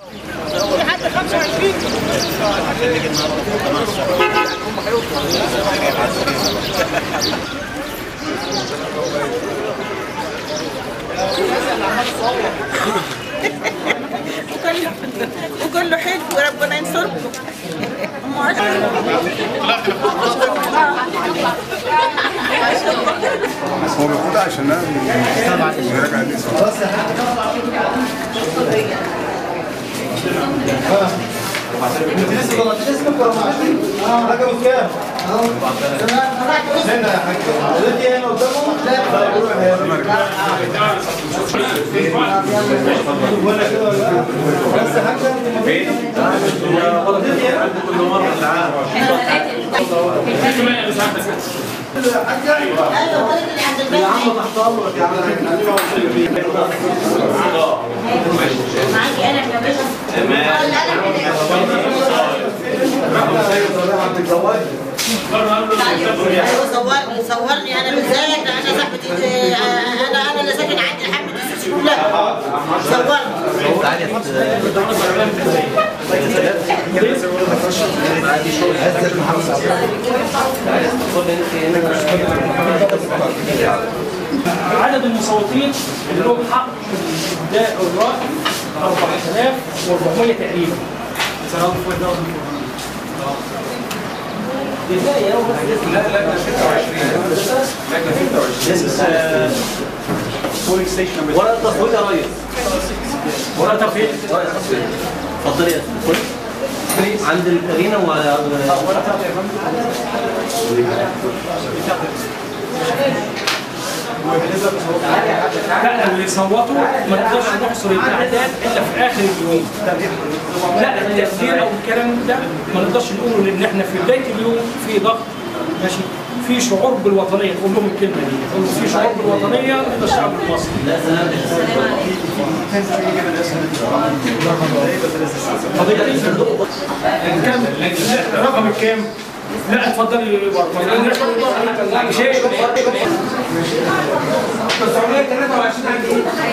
لحد 25 وكله وكله حلو وربنا ينصركم أم عشرة. هو المفروض عشان نراجع الاسم انت لسه طلعت اسمك ولا ما رقم كام؟ هنا يا حاج ولدي هنا قدامهم؟ لا روح ولا كده ولا لا؟ بس يا حاج ولدي هنا كل مره يا عم تحت امرك يا معاكي أنا كمان ايوه صورني صورني انا بالذات انا صاحبتي انا انا اللي ساكن عندي حمد السوسي كلها صورني عدد المصوتين اللي لهم حق الابداء الراي 4400 تقريبا ورقه تصوير يا ريس ورقه ترفيه اتفضل يا كل عند الكرينه وعلى لا اللي صوتوا ما نقدرش نحصر الاعداد الا في اخر اليوم لا التقدير او الكلام ده ما نقدرش نقوله لان احنا في بدايه اليوم في ضغط ماشي في شعور بالوطنيه تقول لهم الكلمه دي تقول لهم في شعور بالوطنيه لدى الشعب المصري فضيلتين كم رقم الكام؟ لا اتفضلي برضه شيء 923